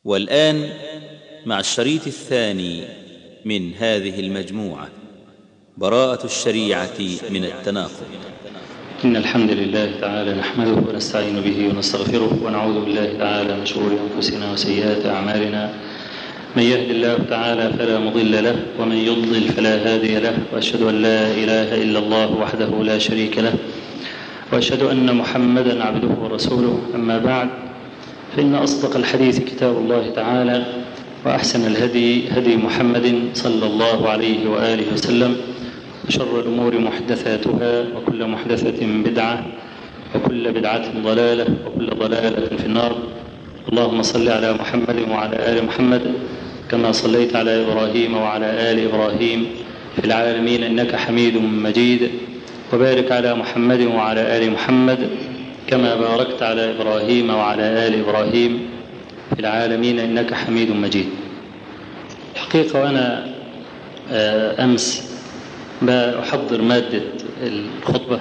والآن مع الشريط الثاني من هذه المجموعة براءة الشريعة من التناقض إن الحمد لله تعالى نحمده ونستعين به ونستغفره ونعوذ بالله تعالى من شرور أنفسنا وسيئات أعمالنا من يهد الله تعالى فلا مضل له ومن يضلل فلا هادي له وأشهد أن لا إله إلا الله وحده لا شريك له وأشهد أن محمدا عبده ورسوله أما بعد فإن أصدق الحديث كتاب الله تعالى وأحسن الهدي هدي محمد صلى الله عليه وآله وسلم وشر الأمور محدثاتها وكل محدثة بدعة وكل بدعة ضلالة وكل ضلالة في النار اللهم صل على محمد وعلى آل محمد كما صليت على إبراهيم وعلى آل إبراهيم في العالمين إنك حميد مجيد وبارك على محمد وعلى آل محمد كما باركت على إبراهيم وعلى آل إبراهيم في العالمين إنك حميد مجيد الحقيقة وأنا أمس بأحضر مادة الخطبة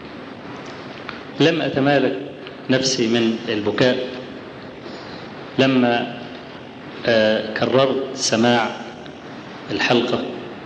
لم أتمالك نفسي من البكاء لما كررت سماع الحلقة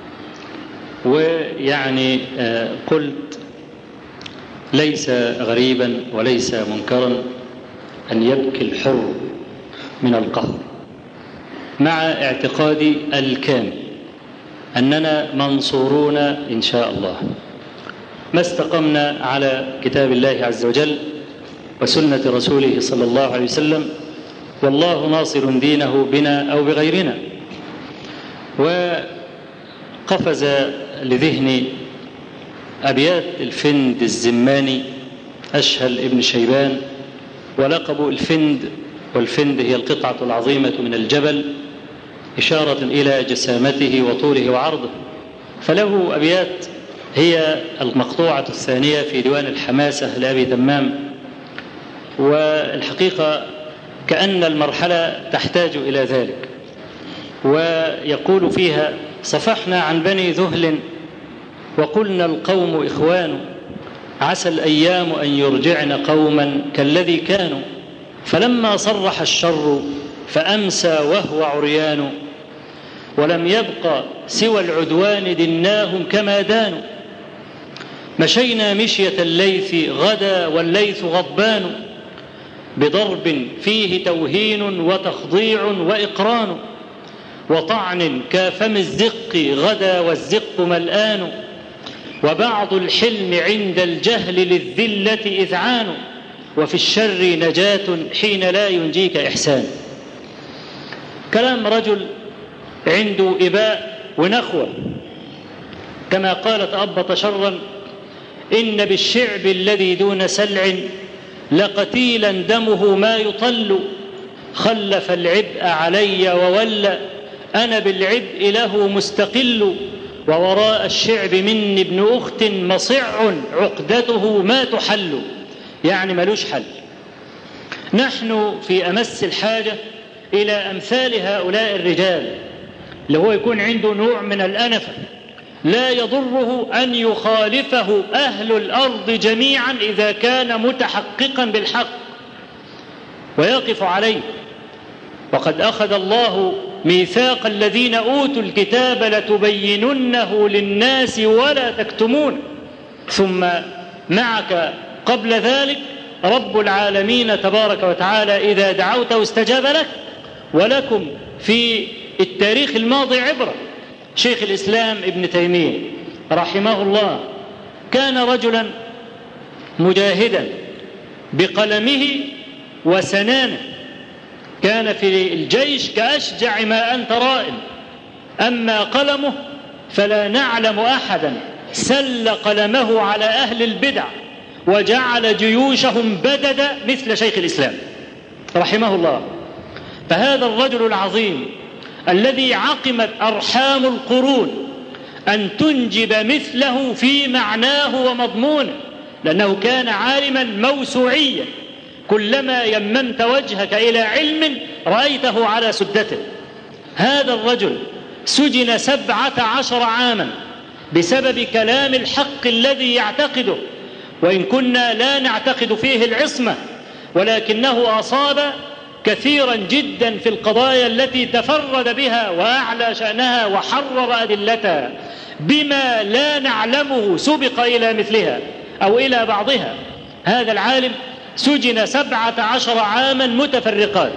ويعني قلت ليس غريبا وليس منكرا أن يبكي الحر من القهر مع اعتقادي الكامل أننا منصورون إن شاء الله ما استقمنا على كتاب الله عز وجل وسنة رسوله صلى الله عليه وسلم والله ناصر دينه بنا أو بغيرنا وقفز لذهني أبيات الفند الزماني أشهل ابن شيبان ولقب الفند والفند هي القطعة العظيمة من الجبل إشارة إلى جسامته وطوله وعرضه فله أبيات هي المقطوعة الثانية في ديوان الحماسة لأبي تمام والحقيقة كأن المرحلة تحتاج إلى ذلك ويقول فيها صفحنا عن بني ذهل وقلنا القوم إخوان عسى الأيام أن يرجعن قوما كالذي كانوا فلما صرح الشر فأمسى وهو عريان ولم يبق سوى العدوان دناهم كما دانوا مشينا مشية الليث غدا والليث غضبان بضرب فيه توهين وتخضيع وإقران وطعن كافم الزق غدا والزق ملآن وبعض الحلم عند الجهل للذلة إذعان وفي الشر نجاة حين لا ينجيك إحسان كلام رجل عنده إباء ونخوة كما قال تأبط شرا إن بالشعب الذي دون سلع لقتيلا دمه ما يطل خلف العبء علي وولى أنا بالعبء له مستقل ووراء الشعب مني ابن أخت مصع عقدته ما تحل يعني ملوش حل نحن في أمس الحاجة إلى أمثال هؤلاء الرجال اللي هو يكون عنده نوع من الأنفة لا يضره أن يخالفه أهل الأرض جميعا إذا كان متحققا بالحق ويقف عليه وقد أخذ الله ميثاق الذين أوتوا الكتاب لتبيننه للناس ولا تكتمون ثم معك قبل ذلك رب العالمين تبارك وتعالى إذا دعوته استجاب لك ولكم في التاريخ الماضي عبرة شيخ الإسلام ابن تيمية رحمه الله كان رجلا مجاهدا بقلمه وسنانه كان في الجيش كأشجع ما أنت رائم أما قلمه فلا نعلم أحدا سل قلمه على أهل البدع وجعل جيوشهم بددا مثل شيخ الإسلام رحمه الله فهذا الرجل العظيم الذي عقمت أرحام القرون أن تنجب مثله في معناه ومضمونه لأنه كان عالما موسوعيا كلما يممت وجهك إلى علم رأيته على سدته هذا الرجل سجن سبعة عشر عاما بسبب كلام الحق الذي يعتقده وإن كنا لا نعتقد فيه العصمة ولكنه أصاب كثيرا جدا في القضايا التي تفرد بها واعلى شانها وحرر ادلتها بما لا نعلمه سبق الى مثلها او الى بعضها هذا العالم سجن سبعه عشر عاما متفرقات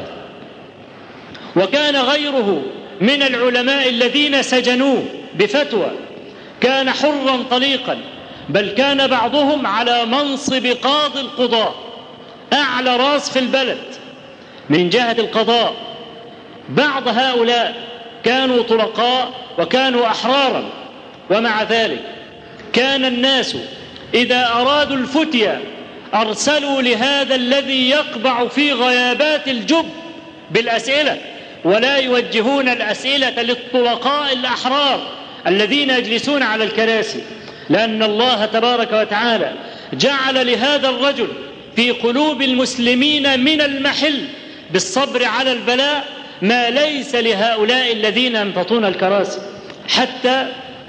وكان غيره من العلماء الذين سجنوه بفتوى كان حرا طليقا بل كان بعضهم على منصب قاضي القضاء اعلى راس في البلد من جهه القضاء بعض هؤلاء كانوا طلقاء وكانوا احرارا ومع ذلك كان الناس اذا ارادوا الفتيا ارسلوا لهذا الذي يقبع في غيابات الجب بالاسئله ولا يوجهون الاسئله للطلقاء الاحرار الذين يجلسون على الكراسي لان الله تبارك وتعالى جعل لهذا الرجل في قلوب المسلمين من المحل بالصبر على البلاء ما ليس لهؤلاء الذين ينفطون الكراسي حتى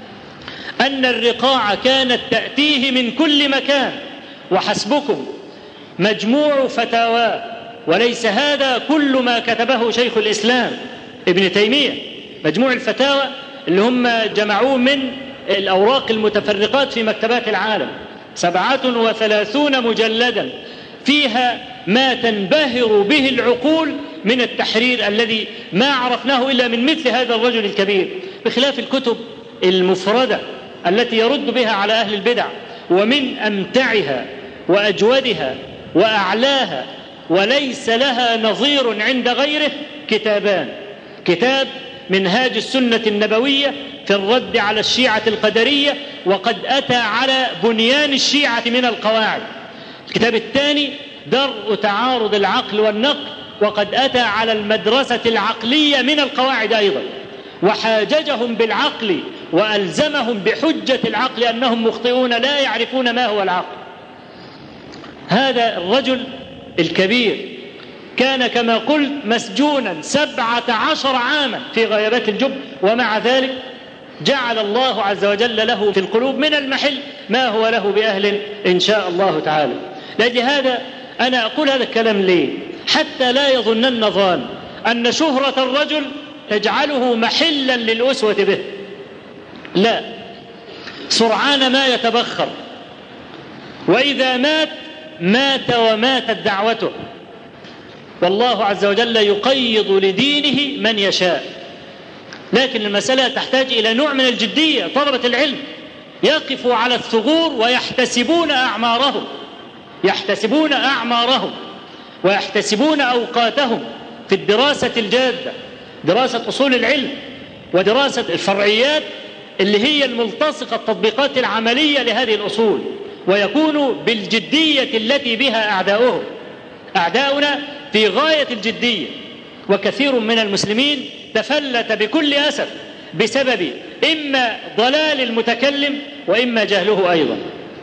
ان الرقاع كانت تاتيه من كل مكان وحسبكم مجموع فتاواه وليس هذا كل ما كتبه شيخ الاسلام ابن تيميه مجموع الفتاوى اللي هم جمعوه من الاوراق المتفرقات في مكتبات العالم سبعه وثلاثون مجلدا فيها ما تنبهر به العقول من التحرير الذي ما عرفناه الا من مثل هذا الرجل الكبير بخلاف الكتب المفرده التي يرد بها على اهل البدع ومن امتعها واجودها واعلاها وليس لها نظير عند غيره كتابان كتاب منهاج السنه النبويه في الرد على الشيعه القدريه وقد اتى على بنيان الشيعه من القواعد الكتاب الثاني درء تعارض العقل والنقل وقد اتى على المدرسه العقليه من القواعد ايضا وحاججهم بالعقل والزمهم بحجه العقل انهم مخطئون لا يعرفون ما هو العقل هذا الرجل الكبير كان كما قلت مسجونا سبعة عشر عاما في غيابات الجب ومع ذلك جعل الله عز وجل له في القلوب من المحل ما هو له بأهل إن شاء الله تعالى لأجل هذا أنا أقول هذا الكلام ليه حتى لا يظنن ظان أن شهرة الرجل تجعله محلا للأسوة به لا سرعان ما يتبخر وإذا مات مات وماتت دعوته والله عز وجل يقيض لدينه من يشاء لكن المسألة تحتاج إلى نوع من الجدية طلبة العلم يقفوا على الثغور ويحتسبون أعمارهم يحتسبون أعمارهم ويحتسبون أوقاتهم في الدراسة الجادة دراسة أصول العلم ودراسة الفرعيات اللي هي الملتصقة التطبيقات العملية لهذه الأصول ويكون بالجدية التي بها أعداؤهم أعداؤنا في غاية الجدية وكثير من المسلمين تفلت بكل أسف بسبب إما ضلال المتكلم وإما جهله أيضا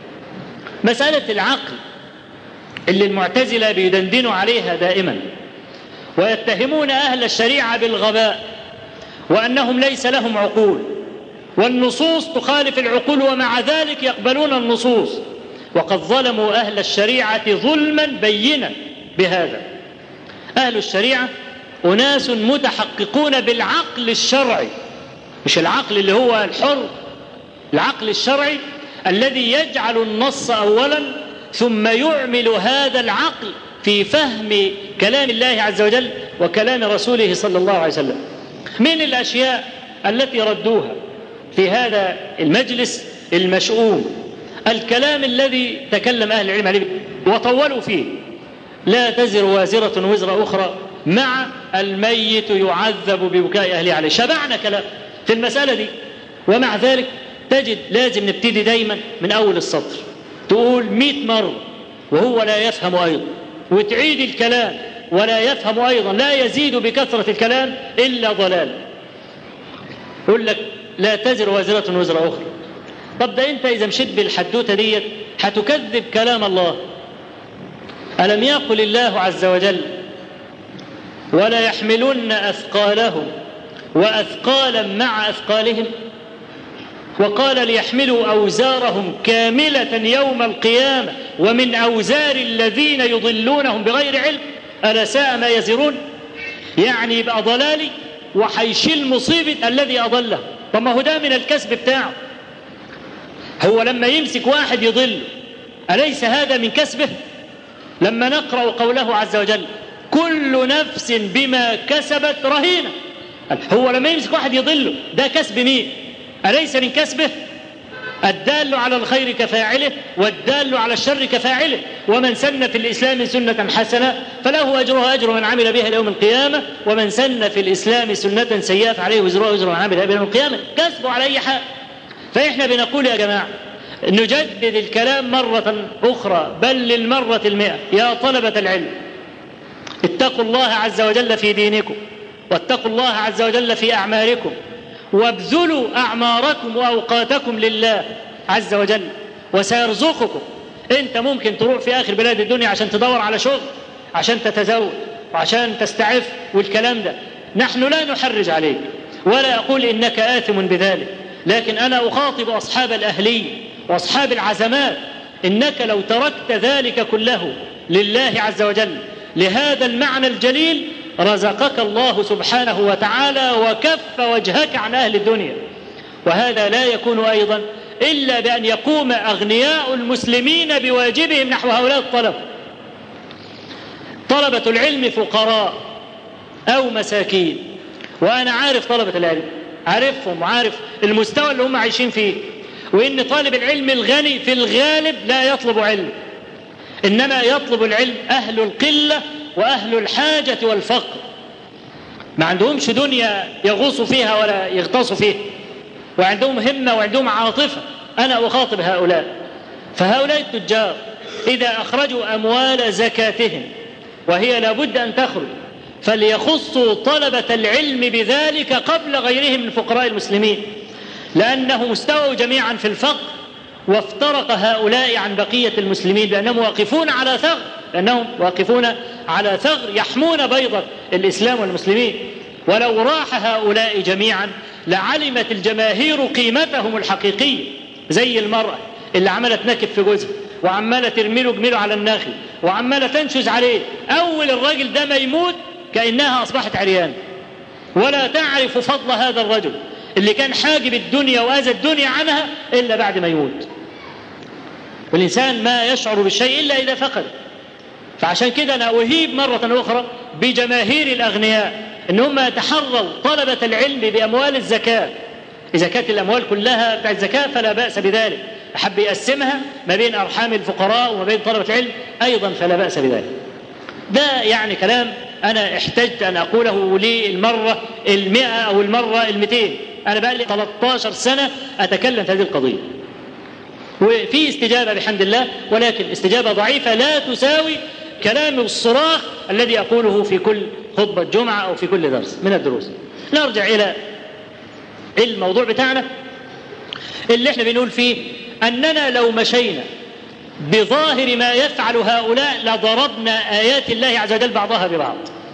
مسألة العقل اللي المعتزلة بيدندنوا عليها دائما ويتهمون أهل الشريعة بالغباء وأنهم ليس لهم عقول والنصوص تخالف العقول ومع ذلك يقبلون النصوص وقد ظلموا أهل الشريعة ظلما بينا بهذا أهل الشريعة أناس متحققون بالعقل الشرعي مش العقل اللي هو الحر العقل الشرعي الذي يجعل النص أولا ثم يعمل هذا العقل في فهم كلام الله عز وجل وكلام رسوله صلى الله عليه وسلم من الأشياء التي ردوها في هذا المجلس المشؤوم الكلام الذي تكلم أهل العلم عليه وطولوا فيه لا تزر وازرة وزر أخرى مع الميت يعذب ببكاء أهله عليه شبعنا كلام في المسألة دي ومع ذلك تجد لازم نبتدي دايما من أول السطر تقول مئة مرة وهو لا يفهم أيضا وتعيد الكلام ولا يفهم أيضا لا يزيد بكثرة الكلام إلا ضلال يقول لك لا تزر وازرة وزر أخرى طب ده أنت إذا مشيت بالحدوتة ديت هتكذب كلام الله ألم يقل الله عز وجل ولا يحملن أثقالهم وأثقالا مع أثقالهم وقال ليحملوا أوزارهم كاملة يوم القيامة ومن أوزار الذين يضلونهم بغير علم ألا ساء ما يزرون يعني يبقى ضلالي وهيشيل مصيبة الذي أضله طب ما هو ده من الكسب بتاعه هو لما يمسك واحد يضل أليس هذا من كسبه لما نقرأ قوله عز وجل كل نفس بما كسبت رهينة هو لما يمسك واحد يضله ده كسب مين أليس من كسبه الدال على الخير كفاعله والدال على الشر كفاعله ومن سن في الإسلام سنة حسنة فله أجرها أجر من عمل بها يوم القيامة ومن سن في الإسلام سنة سيئة فعليه وزرها أجر من عمل بها يوم القيامة كسبه على أي حال فإحنا بنقول يا جماعة نجدد الكلام مرة أخرى بل للمرة المئة يا طلبة العلم اتقوا الله عز وجل في دينكم واتقوا الله عز وجل في أعمالكم وابذلوا أعماركم وأوقاتكم لله عز وجل وسيرزقكم أنت ممكن تروح في آخر بلاد الدنيا عشان تدور على شغل عشان تتزوج وعشان تستعف والكلام ده نحن لا نحرج عليك ولا أقول إنك آثم بذلك لكن أنا أخاطب أصحاب الأهلية وأصحاب العزمات إنك لو تركت ذلك كله لله عز وجل لهذا المعنى الجليل رزقك الله سبحانه وتعالى وكف وجهك عن أهل الدنيا وهذا لا يكون أيضا إلا بأن يقوم أغنياء المسلمين بواجبهم نحو هؤلاء الطلبة طلبة العلم فقراء أو مساكين وأنا عارف طلبة العلم عارفهم وعارف المستوى اللي هم عايشين فيه وإن طالب العلم الغني في الغالب لا يطلب علم إنما يطلب العلم أهل القلة وأهل الحاجة والفقر ما عندهمش دنيا يغوصوا فيها ولا يغطسوا فيها وعندهم همة وعندهم عاطفة أنا أخاطب هؤلاء فهؤلاء التجار إذا أخرجوا أموال زكاتهم وهي لابد أن تخرج فليخصوا طلبة العلم بذلك قبل غيرهم من فقراء المسلمين لأنهم استووا جميعا في الفقر وافترق هؤلاء عن بقية المسلمين لأنهم واقفون على ثغر لأنهم واقفون على ثغر يحمون بيضة الإسلام والمسلمين ولو راح هؤلاء جميعا لعلمت الجماهير قيمتهم الحقيقية زي المرأة اللي عملت نكب في جوزها وعمالة ترمي له جميله على الناخل وعمالة تنشز عليه أول الراجل ده ما يموت كأنها أصبحت عريان ولا تعرف فضل هذا الرجل اللي كان حاجب الدنيا وأذى الدنيا عنها إلا بعد ما يموت والإنسان ما يشعر بالشيء إلا إذا فقد فعشان كده أنا أهيب مرة أخرى بجماهير الأغنياء إن هم يتحروا طلبة العلم بأموال الزكاة إذا كانت الأموال كلها بتاعت الزكاة فلا بأس بذلك أحب يقسمها ما بين أرحام الفقراء وما بين طلبة العلم أيضا فلا بأس بذلك ده يعني كلام أنا احتجت أن أقوله للمرة المئة أو المرة المئتين أنا بقى لي 13 سنة أتكلم في هذه القضية وفي استجابة بحمد الله ولكن استجابة ضعيفة لا تساوي كلام الصراخ الذي أقوله في كل خطبة جمعة أو في كل درس من الدروس نرجع إلى الموضوع بتاعنا اللي احنا بنقول فيه أننا لو مشينا بظاهر ما يفعل هؤلاء لضربنا آيات الله عز وجل بعضها ببعض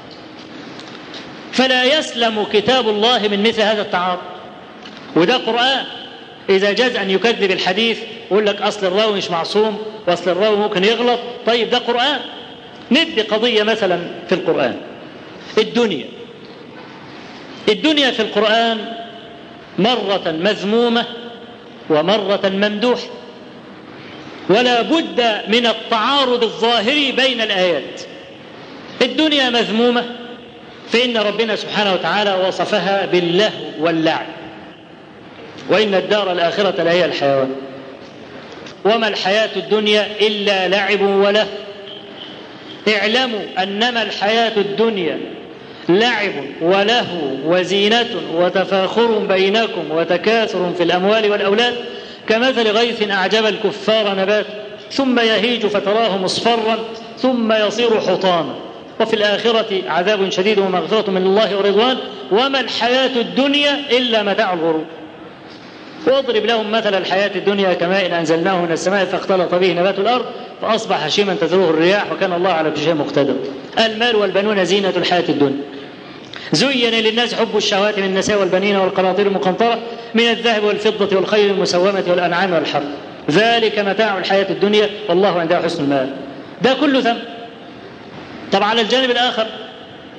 فلا يسلم كتاب الله من مثل هذا التعاطي وده قرآن إذا جاز أن يكذب الحديث يقول لك أصل الراوي مش معصوم وأصل الراوي ممكن يغلط طيب ده قرآن ندي قضية مثلا في القرآن الدنيا الدنيا في القرآن مرة مذمومة ومرة ممدوحة ولا بد من التعارض الظاهري بين الآيات الدنيا مذمومة فإن ربنا سبحانه وتعالى وصفها باللهو واللعب وإن الدار الآخرة لهي الحيوان وما الحياة الدنيا إلا لعب وله اعلموا أنما الحياة الدنيا لعب ولهو وزينة وتفاخر بينكم وتكاثر في الأموال والأولاد كمثل غيث أعجب الكفار نبات ثم يهيج فتراه مصفرا ثم يصير حطاما وفي الآخرة عذاب شديد ومغفرة من الله ورضوان وما الحياة الدنيا إلا متاع الغرور واضرب لهم مثل الحياة الدنيا كماء أنزلناه من السماء فاختلط به نبات الأرض فأصبح هشيما تذروه الرياح وكان الله على كل شيء مقتدر المال والبنون زينة الحياة الدنيا زين للناس حب الشهوات من النساء والبنين والقناطير المقنطرة من الذهب والفضة والخيل المسومة والأنعام والحرث ذلك متاع الحياة الدنيا والله عنده حسن المال ده كله ثم طب على الجانب الآخر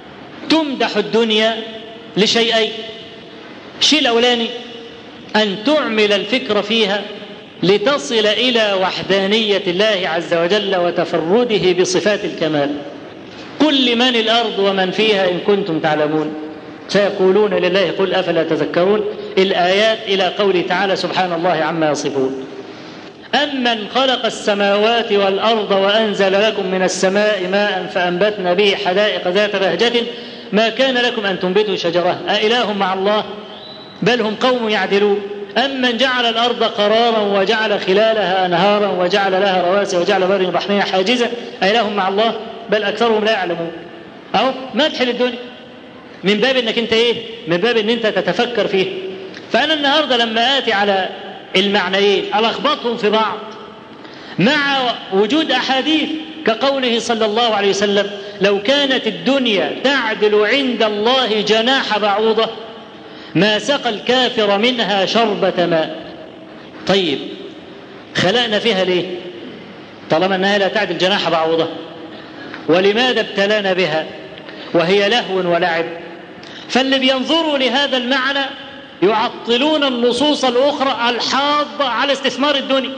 تمدح الدنيا لشيئين الشيء الأولاني أن تعمل الفكر فيها لتصل إلى وحدانية الله عز وجل وتفرده بصفات الكمال قل لمن الأرض ومن فيها إن كنتم تعلمون سيقولون لله قل أفلا تذكرون الآيات إلى قوله تعالى سبحان الله عما يصفون أمن خلق السماوات والأرض وأنزل لكم من السماء ماء فأنبتنا به حدائق ذات بهجة ما كان لكم أن تنبتوا شجرة أإله مع الله بل هم قوم يعدلون أمن جعل الأرض قرارا وجعل خلالها أنهارا وجعل لها رواسي وجعل بر رحمية حاجزة أإله مع الله بل أكثرهم لا يعلمون أهو مدح للدنيا من باب انك انت ايه من باب ان انت تتفكر فيه فانا النهارده لما اتي على المعنيين الخبطهم في بعض مع وجود احاديث كقوله صلى الله عليه وسلم لو كانت الدنيا تعدل عند الله جناح بعوضه ما سقى الكافر منها شربة ماء طيب خلقنا فيها ليه طالما انها لا تعدل جناح بعوضه ولماذا ابتلانا بها وهي لهو ولعب فاللي بينظروا لهذا المعنى يعطلون النصوص الأخرى الحاضة على استثمار الدنيا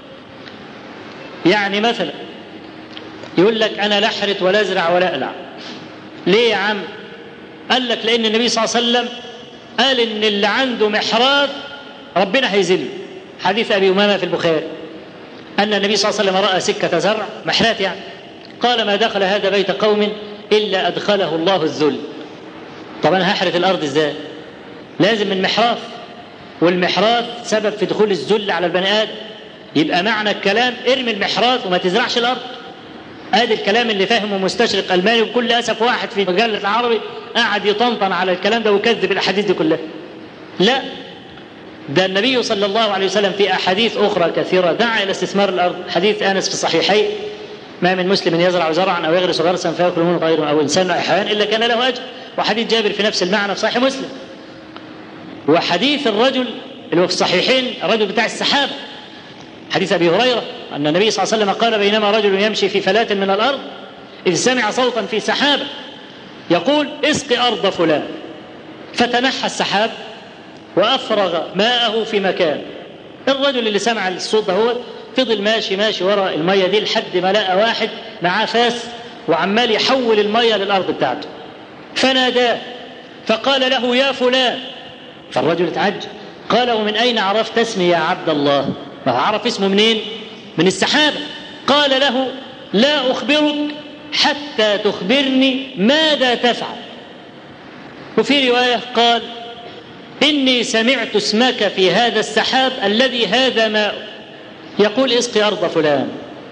يعني مثلا يقول لك أنا لا أحرث ولا أزرع ولا أقلع ليه يا عم قال لك لأن النبي صلى الله عليه وسلم قال إن اللي عنده محراث ربنا هيذله حديث أبي أمامة في البخاري أن النبي صلى الله عليه وسلم رأى سكة زرع محرات يعني قال ما دخل هذا بيت قوم إلا أدخله الله الذل طب أنا هحرث الأرض إزاي لازم من محراث والمحراث سبب في دخول الذل على البني آدم يبقى معنى الكلام ارمي المحراث وما تزرعش الأرض ادي الكلام اللي فاهمه مستشرق الماني وبكل اسف واحد في مجله العربي قاعد يطنطن على الكلام ده ويكذب الاحاديث دي كلها لا ده النبي صلى الله عليه وسلم في احاديث اخرى كثيره دعا الى استثمار الارض حديث انس في الصحيحين ما من مسلم يزرع زرعا او يغرس غرسا فياكل منه غيره او انسان او حيوان الا كان له اجر وحديث جابر في نفس المعنى في صحيح مسلم وحديث الرجل اللي هو في الصحيحين الرجل بتاع السحابه حديث ابي هريره ان النبي صلى الله عليه وسلم قال بينما رجل يمشي في فلاة من الارض اذ سمع صوتا في سحابه يقول اسق ارض فلان فتنحى السحاب وافرغ ماءه في مكان الرجل اللي سمع الصوت ده هو فضل ماشي ماشي وراء الميه دي لحد ما لقى واحد معاه فاس وعمال يحول الميه للارض بتاعته فناداه فقال له يا فلان فالرجل اتعجب قال ومن اين عرفت اسمي يا عبد الله ما عرف اسمه منين من السحابة قال له لا أخبرك حتى تخبرني ماذا تفعل وفي رواية قال إني سمعت اسمك في هذا السحاب الذي هذا ماء يقول اسقي أرض فلان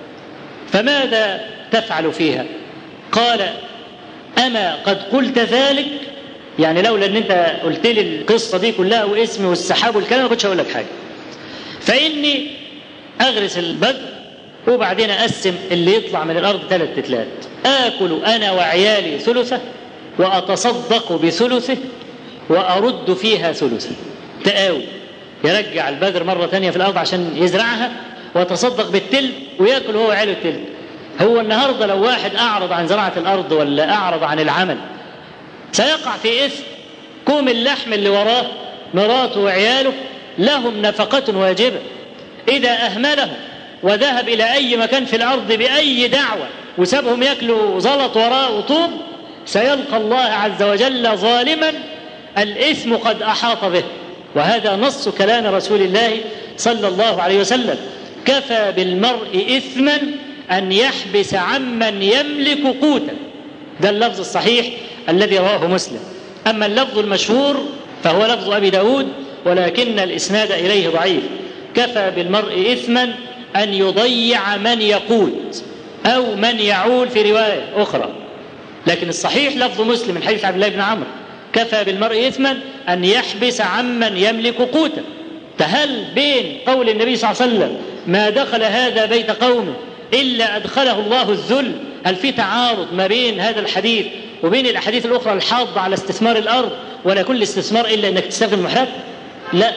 فماذا تفعل فيها قال أما قد قلت ذلك يعني لولا ان انت قلت لي القصه دي كلها واسمي والسحاب والكلام ما كنتش هقول لك حاجه فإني أغرس البذر وبعدين أقسم اللي يطلع من الأرض ثلاث تلات آكل أنا وعيالي ثلثة وأتصدق بثلثه وأرد فيها ثلثه تقاوي يرجع البذر مرة ثانية في الأرض عشان يزرعها ويتصدق بالتلت وياكل هو وعياله التلت هو النهارده لو واحد أعرض عن زراعة الأرض ولا أعرض عن العمل سيقع في إثم كوم اللحم اللي وراه مراته وعياله لهم نفقة واجبة إذا أهملهم وذهب إلى أي مكان في الأرض بأي دعوة وسابهم ياكلوا زلط وراء وطوب سيلقى الله عز وجل ظالما الإثم قد أحاط به وهذا نص كلام رسول الله صلى الله عليه وسلم كفى بالمرء إثما أن يحبس عمن يملك قوتا ده اللفظ الصحيح الذي رواه مسلم أما اللفظ المشهور فهو لفظ أبي داود ولكن الإسناد إليه ضعيف كفى بالمرء إثما أن يضيع من يقوت أو من يعول في رواية أخرى لكن الصحيح لفظ مسلم من حديث عبد الله بن عمرو كفى بالمرء إثما أن يحبس عمن يملك قوتا فهل بين قول النبي صلى الله عليه وسلم ما دخل هذا بيت قومه إلا أدخله الله الذل هل في تعارض ما بين هذا الحديث وبين الأحاديث الأخرى الحاضة على استثمار الأرض ولا كل استثمار إلا أنك تستخدم المحرات لا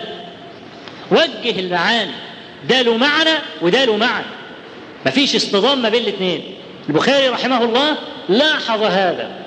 وجه المعاني ده له معنى وده له معنى مفيش اصطدام ما بين الاثنين البخاري رحمه الله لاحظ هذا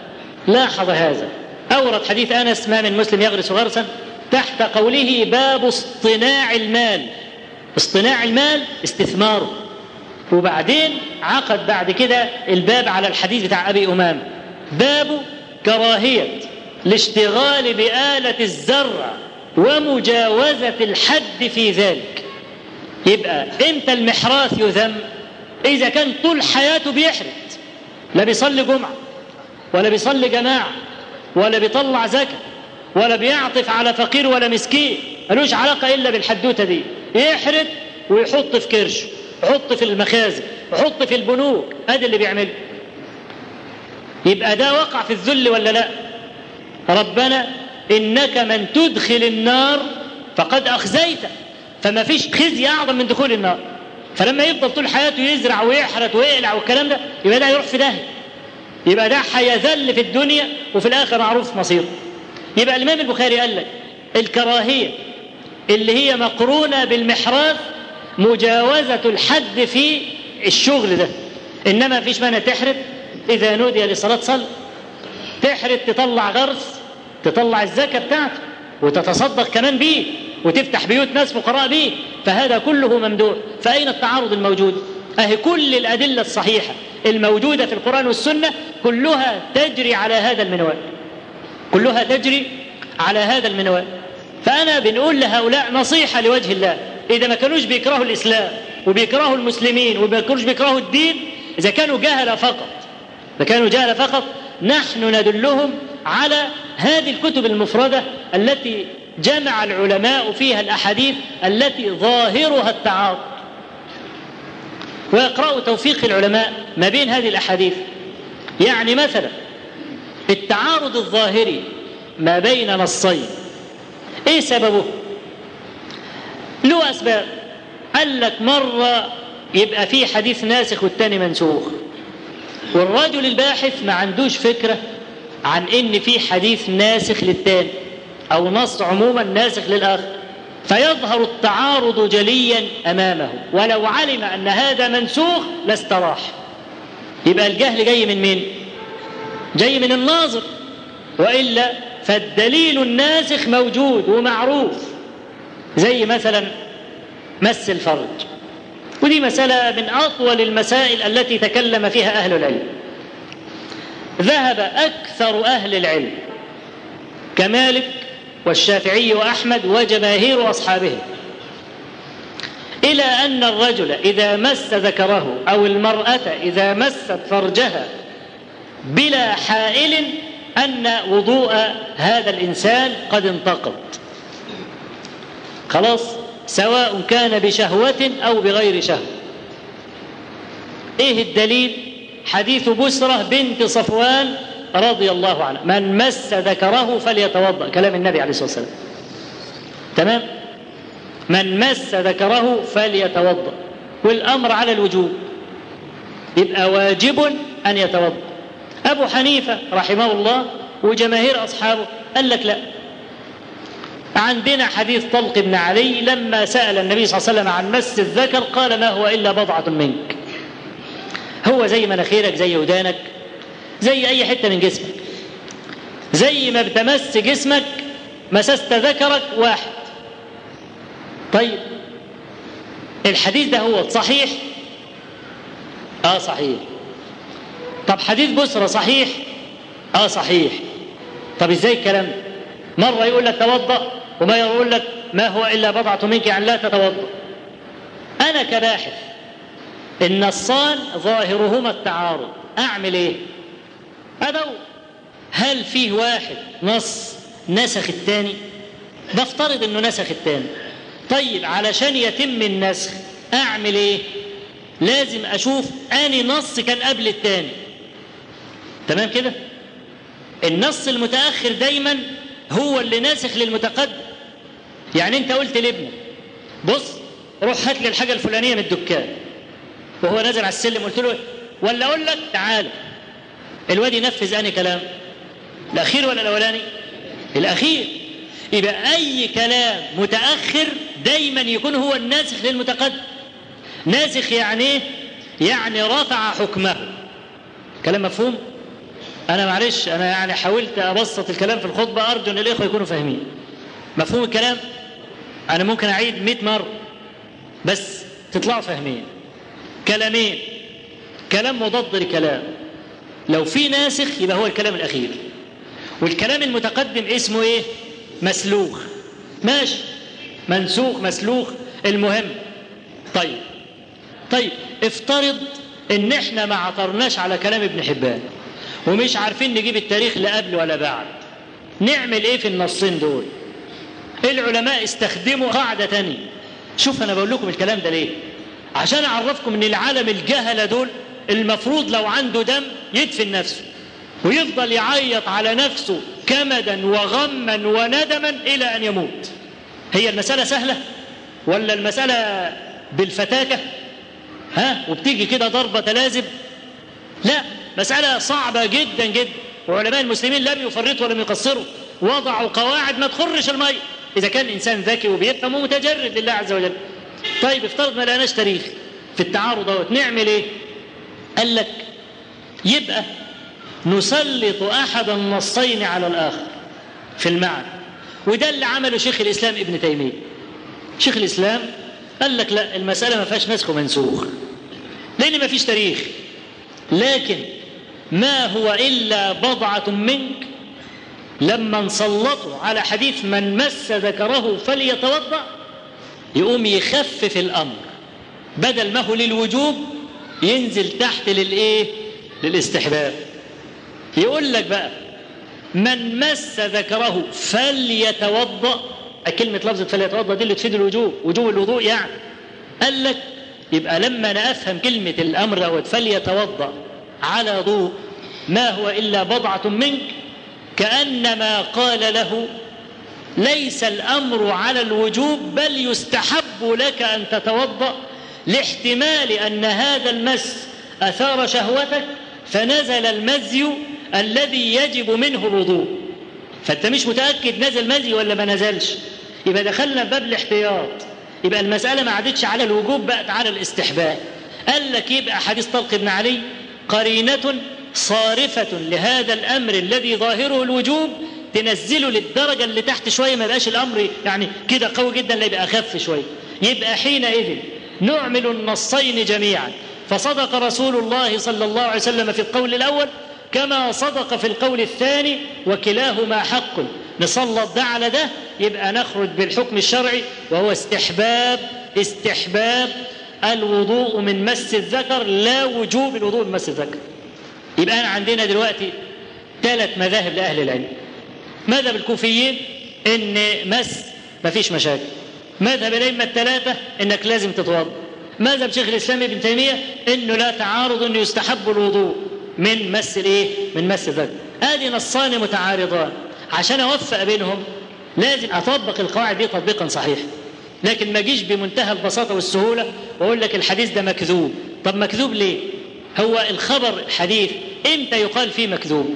لاحظ هذا أورد حديث أنس ما من مسلم يغرس غرسا تحت قوله باب اصطناع المال اصطناع المال استثماره وبعدين عقد بعد كده الباب على الحديث بتاع أبي أمام باب كراهية الاشتغال بآلة الزرع ومجاوزة الحد في ذلك يبقى امتى المحراث يذم إذا كان طول حياته بيحرث لا بيصلي جمعة ولا بيصلي جماعة ولا بيطلع زكاة ولا بيعطف على فقير ولا مسكين ملوش علاقة إلا بالحدوتة دي يحرث ويحط في كرش يحط في المخازن يحط في البنوك ادي اللي بيعمله يبقى ده وقع في الذل ولا لا ربنا انك من تدخل النار فقد اخزيته فما فيش خزي اعظم من دخول النار فلما يفضل طول حياته يزرع ويحرث ويقلع والكلام ده يبقى ده يروح في داهيه يبقى ده هيذل في الدنيا وفي الاخر معروف مصيره يبقى الامام البخاري قال لك الكراهيه اللي هي مقرونه بالمحراث مجاوزه الحد في الشغل ده انما فيش مانع تحرث اذا نودي لصلاه صل تحرث تطلع غرس تطلع الزكاه بتاعته وتتصدق كمان بيه وتفتح بيوت ناس فقراء بيه فهذا كله ممدوح فأين التعارض الموجود أهي كل الأدلة الصحيحة الموجودة في القرآن والسنة كلها تجري على هذا المنوال كلها تجري على هذا المنوال فأنا بنقول لهؤلاء نصيحة لوجه الله إذا ما كانوش بيكرهوا الإسلام وبيكرهوا المسلمين وما كانوش بيكرهوا الدين إذا كانوا جهلة فقط إذا كانوا جهلة فقط نحن ندلهم على هذه الكتب المفردة التي جمع العلماء فيها الأحاديث التي ظاهرها التعارض ويقرأوا توفيق العلماء ما بين هذه الأحاديث يعني مثلا التعارض الظاهري ما بين نصين ايه سببه له اسباب قال لك مره يبقى في حديث ناسخ والتاني منسوخ والرجل الباحث ما عندوش فكره عن ان في حديث ناسخ للتاني او نص عموما ناسخ للاخر فيظهر التعارض جليا امامه ولو علم ان هذا منسوخ لاستراح يبقى الجهل جاي من مين جاي من الناظر والا فالدليل الناسخ موجود ومعروف زي مثلا مس الفرج ودي مسألة من أطول المسائل التي تكلم فيها أهل العلم ذهب أكثر أهل العلم كمالك والشافعي وأحمد وجماهير أصحابه إلى أن الرجل إذا مس ذكره أو المرأة إذا مست فرجها بلا حائل أن وضوء هذا الإنسان قد انتقض خلاص سواء كان بشهوة أو بغير شهوة إيه الدليل حديث بسرة بنت صفوان رضي الله عنها من مس ذكره فليتوضأ كلام النبي عليه الصلاة والسلام تمام من مس ذكره فليتوضأ والأمر على الوجوب يبقى واجب أن يتوضأ أبو حنيفة رحمه الله وجماهير أصحابه قال لك لا عندنا حديث طلق بن علي لما سأل النبي صلى الله عليه وسلم عن مس الذكر قال ما هو إلا بضعة منك هو زي مناخيرك زي ودانك زي أي حتة من جسمك زي ما بتمس جسمك مسست ذكرك واحد طيب الحديث ده هو صحيح اه صحيح طب حديث بسرة صحيح اه صحيح طب ازاي الكلام ده مرة يقول لك توضأ وما يقول لك ما هو إلا بضعة منك يعني لا تتوضأ أنا كباحث النصان ظاهرهما التعارض أعمل إيه أدور هل فيه واحد نص نسخ الثاني بفترض انه نسخ الثاني طيب علشان يتم النسخ اعمل ايه لازم اشوف اني نص كان قبل الثاني تمام كده النص المتاخر دايما هو اللي ناسخ للمتقدم يعني انت قلت لابنك بص روح هات لي الحاجه الفلانيه من الدكان وهو نازل على السلم قلت له ولا اقول لك تعالى الواد ينفذ اني كلام الاخير ولا الاولاني الاخير يبقى اي كلام متاخر دايما يكون هو الناسخ للمتقدم ناسخ يعني ايه يعني رفع حكمه كلام مفهوم انا معلش انا يعني حاولت ابسط الكلام في الخطبه ارجو ان الاخوه يكونوا فاهمين مفهوم الكلام انا ممكن اعيد 100 مره بس تطلعوا فاهمين كلامين كلام مضاد لكلام لو في ناسخ يبقى هو الكلام الاخير والكلام المتقدم اسمه ايه مسلوخ ماشي منسوخ مسلوخ المهم طيب طيب افترض ان احنا ما عثرناش على كلام ابن حبان ومش عارفين نجيب التاريخ لا قبل ولا بعد نعمل ايه في النصين دول العلماء استخدموا قاعدة تانية شوف انا بقول لكم الكلام ده ليه عشان اعرفكم ان العالم الجهلة دول المفروض لو عنده دم يدفن نفسه ويفضل يعيط على نفسه كمدا وغما وندما الى ان يموت هي المسألة سهلة ولا المسألة بالفتاكة ها وبتيجي كده ضربة تلازم لا مسألة صعبة جدا جدا وعلماء المسلمين لم يفرطوا ولم يقصروا وضعوا قواعد ما تخرش المية إذا كان إنسان ذكي وبيفهم ومتجرد لله عز وجل طيب افترض ما لقناش تاريخ في التعارض دوت نعمل ايه قال لك يبقى نسلط أحد النصين على الآخر في المعنى وده اللي عمله شيخ الإسلام ابن تيمية شيخ الإسلام قال لك لا المسألة ما فيهاش نسخ ومنسوخ لأن ما فيش تاريخ لكن ما هو إلا بضعة منك لما نسلطه على حديث من مس ذكره فليتوضأ يقوم يخفف الأمر بدل ما هو للوجوب ينزل تحت للإيه للاستحباب يقول لك بقى من مس ذكره فليتوضأ كلمة لفظة فليتوضأ دي اللي تفيد الوجوب وجوب الوضوء يعني قال لك يبقى لما أنا أفهم كلمة الأمر دوت فليتوضأ على ضوء ما هو إلا بضعة منك كأنما قال له ليس الأمر على الوجوب بل يستحب لك أن تتوضأ لاحتمال أن هذا المس أثار شهوتك فنزل المزي الذي يجب منه الوضوء فأنت مش متأكد نزل مزي ولا ما نزلش يبقى دخلنا باب الاحتياط يبقى المسألة ما عادتش على الوجوب بقت على الاستحباب قال لك يبقى حديث طلق بن علي قرينة صارفة لهذا الأمر الذي ظاهره الوجوب تنزله للدرجة اللي تحت شوية ما يبقاش الأمر يعني كده قوي جدا لا يبقى أخف شوية يبقى حينئذ نعمل النصين جميعا فصدق رسول الله صلى الله عليه وسلم في القول الأول كما صدق في القول الثاني وكلاهما حق نسلط ده على ده يبقى نخرج بالحكم الشرعي وهو استحباب استحباب الوضوء من مس الذكر لا وجوب الوضوء من مس الذكر يبقى أنا عندنا دلوقتي ثلاث مذاهب لأهل العلم مذهب الكوفيين إن مس مفيش مشاكل مذهب الأئمة الثلاثة إنك لازم تتوضأ مذهب شيخ الإسلام ابن تيمية إنه لا تعارض إنه يستحب الوضوء من مس الإيه؟ من مس الذكر آدي نصان متعارضان عشان أوفق بينهم لازم أطبق القواعد دي تطبيقا صحيحا لكن ما اجيش بمنتهى البساطة والسهولة وأقول لك الحديث ده مكذوب طب مكذوب ليه؟ هو الخبر الحديث امتى يقال فيه مكذوب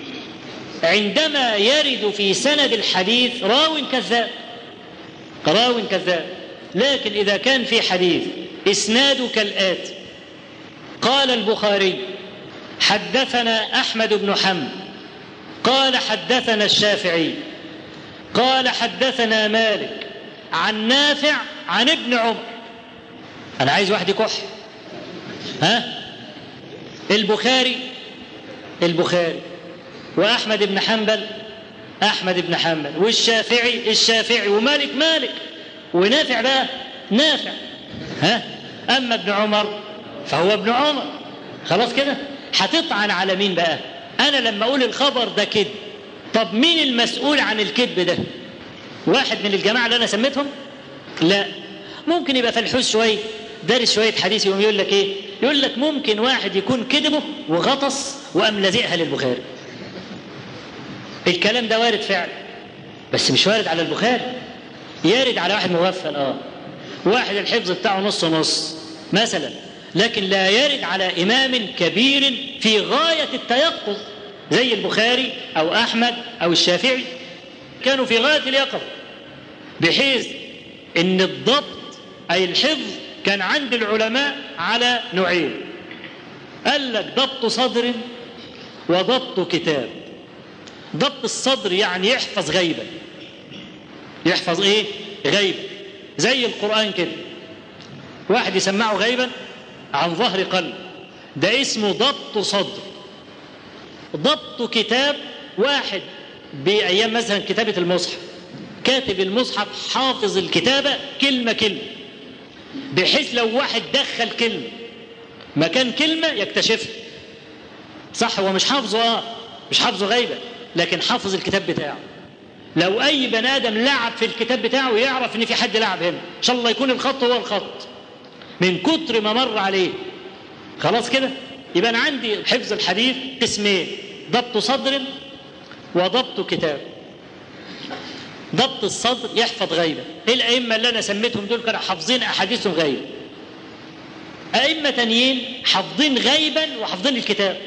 عندما يرد في سند الحديث راو كذاب راو كذاب لكن إذا كان في حديث إسناد كالآتي قال البخاري حدثنا أحمد بن حنبل قال حدثنا الشافعي قال حدثنا مالك عن نافع عن ابن عمر أنا عايز واحد يكح ها البخاري البخاري وأحمد بن حنبل أحمد بن حنبل والشافعي الشافعي ومالك مالك ونافع بقى نافع ها أما ابن عمر فهو ابن عمر خلاص كده هتطعن على مين بقى أنا لما أقول الخبر ده كذب طب مين المسؤول عن الكذب ده واحد من الجماعة اللي أنا سميتهم لا ممكن يبقى فلحوس شوية دارس شوية حديث يقوم يقول لك إيه يقول لك ممكن واحد يكون كذبه وغطس وقام لازقها للبخاري الكلام ده وارد فعلا بس مش وارد على البخاري يارد على واحد مغفل اه واحد الحفظ بتاعه نص نص مثلا لكن لا يرد على إمام كبير في غاية التيقظ زي البخاري أو أحمد أو الشافعي كانوا في غاية اليقظة بحيث أن الضبط أي الحفظ كان عند العلماء على نوعين قال لك ضبط صدر وضبط كتاب ضبط الصدر يعني يحفظ غيبا يحفظ ايه غيبا زي القرآن كده واحد يسمعه غيبا عن ظهر قلب ده اسمه ضبط صدر ضبط كتاب واحد بأيام مثلا كتابة المصحف كاتب المصحف حافظ الكتابة كلمة كلمة بحيث لو واحد دخل كلمة مكان كلمة يكتشفها صح هو مش حافظه اه مش حافظه غيبة لكن حافظ الكتاب بتاعه لو اي بني ادم لعب في الكتاب بتاعه يعرف ان في حد لعب هنا ان شاء الله يكون الخط هو الخط من كتر ما مر عليه خلاص كده يبقى انا عندي حفظ الحديث قسمين ضبط صدر وضبط كتاب ضبط الصدر يحفظ غيبه ايه الائمه اللي انا سميتهم دول كانوا حافظين احاديثهم غيبه ائمه تانيين حافظين غيبا وحافظين الكتاب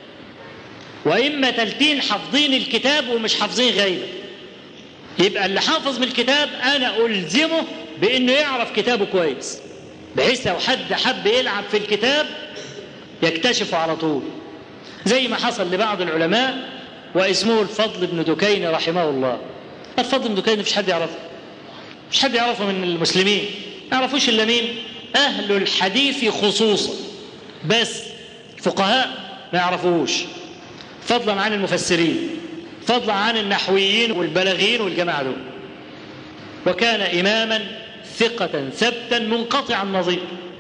وائمه تالتين حافظين الكتاب ومش حافظين غيبا يبقى اللي حافظ من الكتاب انا الزمه بانه يعرف كتابه كويس بحيث لو حد حب يلعب في الكتاب يكتشفه على طول زي ما حصل لبعض العلماء واسمه الفضل بن دكين رحمه الله الفضل بن دكين مفيش حد يعرفه مش حد يعرفه من المسلمين ما يعرفوش الا مين اهل الحديث خصوصا بس الفقهاء ما يعرفوهوش فضلا عن المفسرين فضلا عن النحويين والبلاغيين والجماعه دول وكان اماما ثقة ثبتا منقطع النظير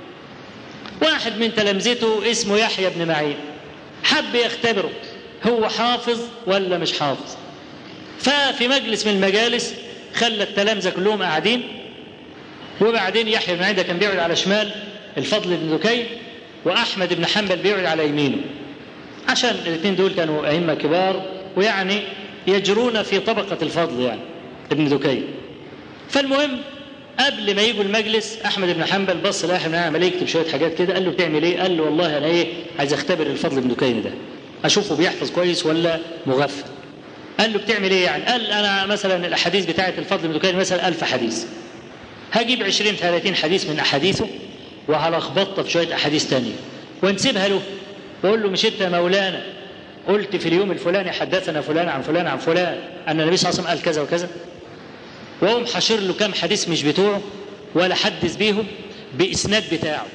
واحد من تلامذته اسمه يحيى بن معين حب يختبره هو حافظ ولا مش حافظ ففي مجلس من المجالس خلى التلامذة كلهم قاعدين وبعدين يحيى بن معين ده كان بيقعد على شمال الفضل بن دكين وأحمد بن حنبل بيقعد على يمينه عشان الاثنين دول كانوا أئمة كبار ويعني يجرون في طبقة الفضل يعني ابن دكين فالمهم قبل ما يجوا المجلس احمد بن حنبل بص لاحد بن عمال يكتب شويه حاجات كده قال له بتعمل ايه؟ قال له والله انا ايه عايز اختبر الفضل بن دكين ده اشوفه بيحفظ كويس ولا مغفل قال له بتعمل ايه يعني؟ قال انا مثلا الاحاديث بتاعه الفضل بن دكين مثلا 1000 حديث هجيب 20 30 حديث من احاديثه وهلخبطها في شويه احاديث ثانيه ونسيبها له واقول له مش انت يا مولانا قلت في اليوم الفلاني حدثنا فلان عن فلان عن فلان ان النبي صلى الله عليه وسلم قال كذا وكذا وهم حشر له كام حديث مش بتوعه ولا حدث بيهم باسناد بتاعه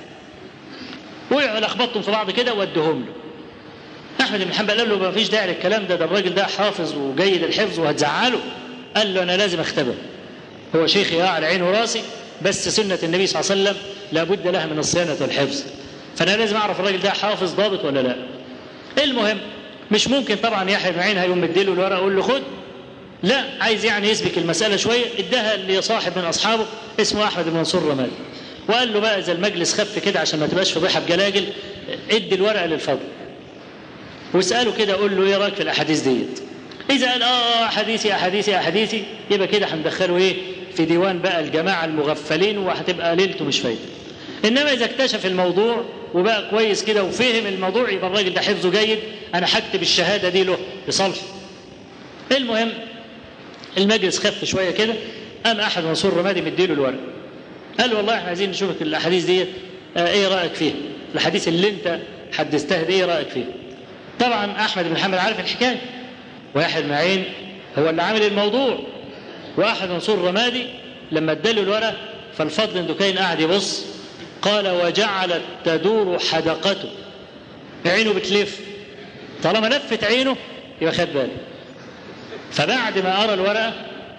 وقعوا لخبطهم في بعض كده وادهم له احمد بن حنبل قال له ما فيش داعي للكلام ده ده الراجل ده حافظ وجيد الحفظ وهتزعله قال له انا لازم اختبر هو شيخي اه على عيني وراسي بس سنه النبي صلى الله عليه وسلم لابد لها من الصيانه والحفظ فانا لازم اعرف الراجل ده حافظ ضابط ولا لا المهم مش ممكن طبعا يحيى بن معين هيقوم مديله الورقه اقول له خد لا عايز يعني يسبك المسألة شوية اداها لصاحب من أصحابه اسمه أحمد بن منصور رمادي وقال له بقى إذا المجلس خف كده عشان ما تبقاش فضيحة بجلاجل ادي الورقة للفضل واسأله كده قول له إيه رأيك في الأحاديث ديت إذا قال آه أحاديثي أحاديثي أحاديثي يبقى كده هندخله إيه في ديوان بقى الجماعة المغفلين وهتبقى ليلته مش فايدة إنما إذا اكتشف الموضوع وبقى كويس كده وفهم الموضوع يبقى الراجل ده حفظه جيد أنا هكتب الشهادة دي له لصالحه المهم المجلس خف شويه كده قام احد منصور رمادي مديله الورق قال له والله احنا عايزين نشوفك الاحاديث ديت آه ايه رايك فيها؟ الاحاديث اللي انت حدثتها دي ايه رايك فيها؟ طبعا احمد بن حنبل عارف الحكايه واحد معين هو اللي عامل الموضوع واحد منصور رمادي لما اداله الورق فالفضل دكين قاعد يبص قال وجعلت تدور حدقته عينه بتلف طالما لفت عينه يبقى خد باله فبعد ما أرى الورقة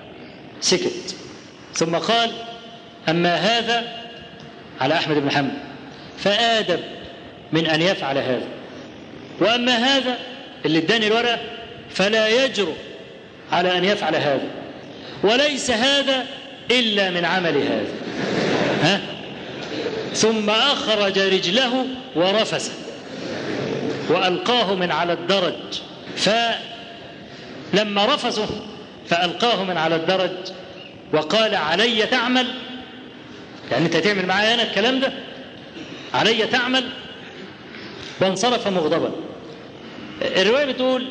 سكت ثم قال أما هذا على أحمد بن حنبل فآدب من أن يفعل هذا وأما هذا اللي اداني الورقة فلا يجرؤ على أن يفعل هذا وليس هذا إلا من عمل هذا ها ثم أخرج رجله ورفس وألقاه من على الدرج ف لما رفضه فألقاه من على الدرج وقال علي تعمل يعني أنت تعمل معايا أنا الكلام ده علي تعمل وانصرف مغضبا الرواية بتقول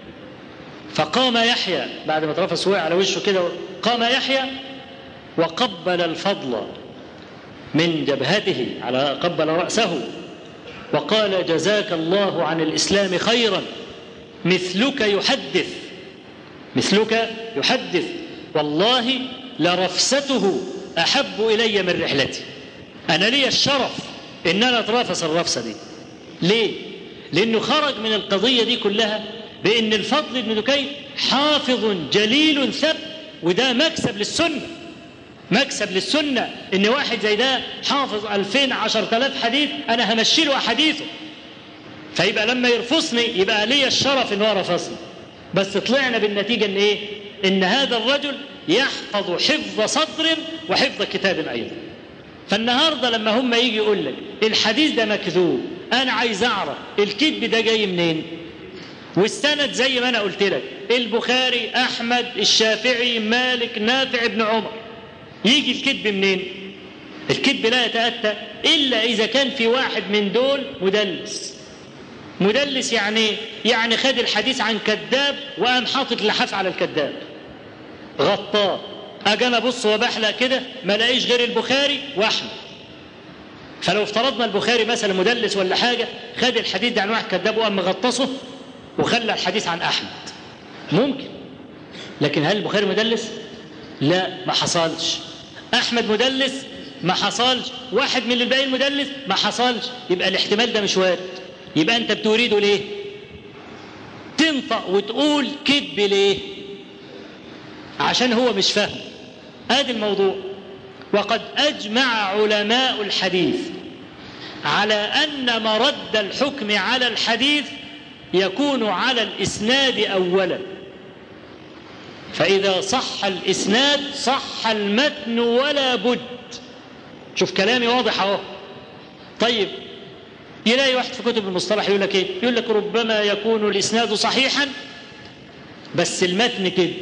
فقام يحيى بعد ما اترفس وقع على وشه كده قام يحيى وقبل الفضل من جبهته على قبل رأسه وقال جزاك الله عن الإسلام خيرا مثلك يحدث مثلك يحدث والله لرفسته أحب إلي من رحلتي أنا لي الشرف إن أنا أترافس الرفسة دي ليه؟ لأنه خرج من القضية دي كلها بأن الفضل بن دكين حافظ جليل ثب وده مكسب للسنة مكسب للسنة إن واحد زي ده حافظ 2000 10000 حديث أنا همشي له أحاديثه فيبقى لما يرفصني يبقى لي الشرف إن هو رفصني بس طلعنا بالنتيجة إن إيه؟ إن هذا الرجل يحفظ حفظ صدر وحفظ كتاب أيضا فالنهارده لما هم يجي يقول لك الحديث ده مكذوب انا عايز اعرف الكذب ده جاي منين والسند زي ما انا قلت لك البخاري احمد الشافعي مالك نافع ابن عمر يجي الكذب منين الكذب لا يتاتى الا اذا كان في واحد من دول مدلس مدلس يعني ايه يعني خد الحديث عن كذاب وقام حاطط لحاف على الكذاب غطاه اجي انا ابص وبحلق كده ما الاقيش غير البخاري واحمد فلو افترضنا البخاري مثلا مدلس ولا حاجه خد الحديث ده عن واحد كذاب وقام مغطسه وخلى الحديث عن احمد ممكن لكن هل البخاري مدلس لا ما حصلش احمد مدلس ما حصلش واحد من الباقيين مدلس ما حصلش يبقى الاحتمال ده مش وارد يبقى انت بتريده ليه تنطق وتقول كذب ليه عشان هو مش فاهم ادي الموضوع وقد اجمع علماء الحديث على ان مرد الحكم على الحديث يكون على الاسناد اولا فاذا صح الاسناد صح المتن ولا بد شوف كلامي واضح اهو طيب يلاقي واحد في كتب المصطلح يقول لك ايه يقول لك ربما يكون الاسناد صحيحا بس المتن كده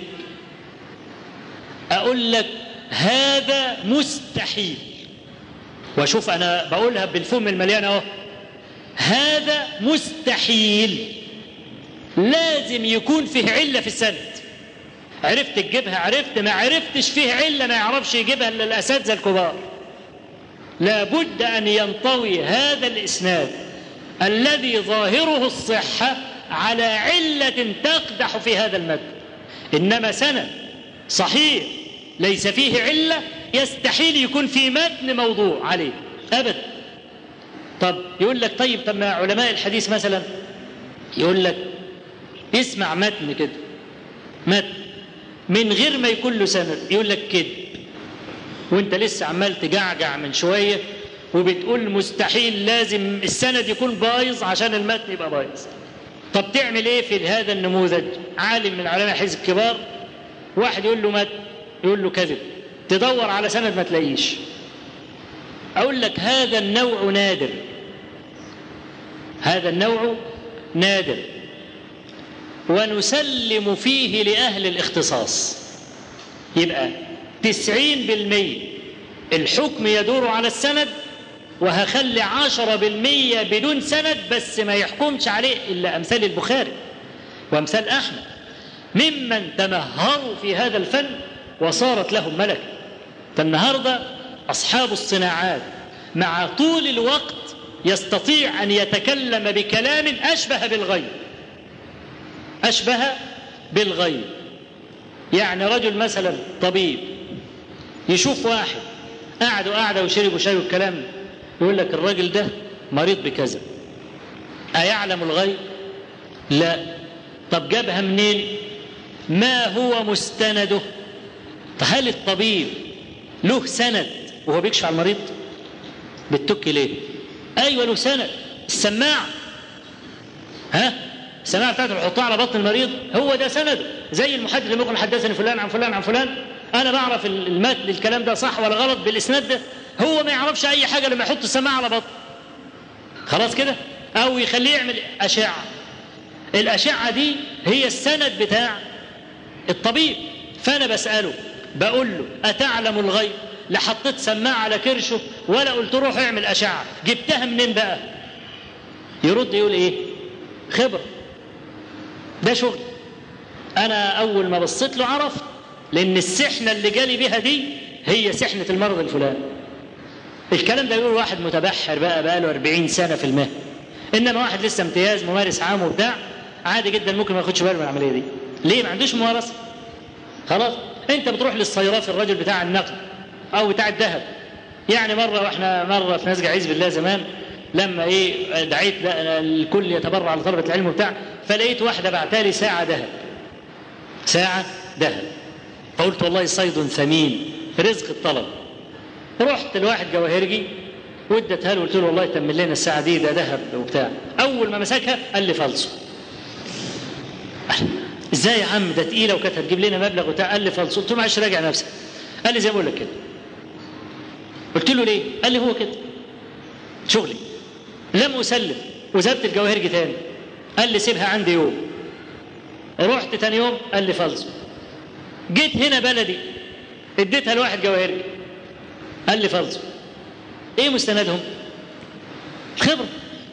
اقول لك هذا مستحيل واشوف انا بقولها بالفم المليان اهو هذا مستحيل لازم يكون فيه عله في السند عرفت تجيبها عرفت ما عرفتش فيه عله ما يعرفش يجيبها الا الاساتذه الكبار لابد ان ينطوي هذا الاسناد الذي ظاهره الصحه على عله تقدح في هذا المتن انما سند صحيح ليس فيه عله يستحيل يكون في متن موضوع عليه ابدا طب يقول لك طيب طب ما علماء الحديث مثلا يقول لك اسمع متن كده متن من غير ما يكون له سند يقول لك كذب وانت لسه عمال تجعجع من شويه وبتقول مستحيل لازم السند يكون بايظ عشان المتن يبقى بايظ طب تعمل ايه في هذا النموذج عالم من علماء الحديث الكبار واحد يقول له متن يقول له كذب تدور على سند ما تلاقيش اقول لك هذا النوع نادر هذا النوع نادر ونسلم فيه لأهل الاختصاص يبقى تسعين بالمية الحكم يدور على السند وهخلي عشرة بالمية بدون سند بس ما يحكمش عليه إلا أمثال البخاري وأمثال أحمد ممن تمهروا في هذا الفن وصارت لهم ملكة فالنهاردة أصحاب الصناعات مع طول الوقت يستطيع أن يتكلم بكلام أشبه بالغيب أشبه بالغيب يعني رجل مثلا طبيب يشوف واحد قعد وقعد وشرب وشاي والكلام يقول لك الراجل ده مريض بكذا أيعلم الغيب؟ لا طب جابها منين؟ ما هو مستنده؟ هل الطبيب له سند وهو بيكشف على المريض؟ بتك ليه؟ ايوه له سند السماعه ها السماعه بتاعته بيحطها على بطن المريض هو ده سنده زي المحدث اللي يقول حدثني فلان عن فلان عن فلان انا بعرف المتن الكلام ده صح ولا غلط بالاسناد ده هو ما يعرفش اي حاجه لما يحط السماعه على بطن خلاص كده او يخليه يعمل اشعه الاشعه دي هي السند بتاع الطبيب فانا بساله بقول له اتعلم الغيب لا حطيت سماعه على كرشه ولا قلت روح اعمل اشعه جبتها منين بقى يرد يقول ايه خبره ده شغل انا اول ما بصيت له عرفت لان السحنه اللي جالي بيها دي هي سحنه المرض الفلاني الكلام ده يقول واحد متبحر بقى بقى له 40 سنه في المهنه انما واحد لسه امتياز ممارس عام وبتاع عادي جدا ممكن ما ياخدش باله من العمليه دي ليه ما عندوش ممارسه خلاص انت بتروح للصيرافي الراجل بتاع النقد او بتاع الذهب يعني مره واحنا مره في مسجد عز بالله زمان لما ايه دعيت الكل يتبرع لطلبه العلم وبتاع فلقيت واحده بعتالي ساعه ذهب ساعه ذهب فقلت والله صيد ثمين رزق الطلب رحت لواحد جواهرجي وادتها له قلت له والله تمن لنا الساعه دي ده ذهب وبتاع اول ما مسكها قال لي فالصو ازاي يا عم ده تقيله وكانت هتجيب لنا مبلغ وبتاع قال لي فالصو قلت له معلش راجع نفسك قال لي زي ما بقول لك كده قلت له ليه؟ قال لي هو كده شغلي لم اسلم وذهبت الجواهرجي تاني قال لي سيبها عندي يوم رحت تاني يوم قال لي فالصو جيت هنا بلدي اديتها لواحد جواهرجي قال لي فالصو ايه مستندهم؟ خبره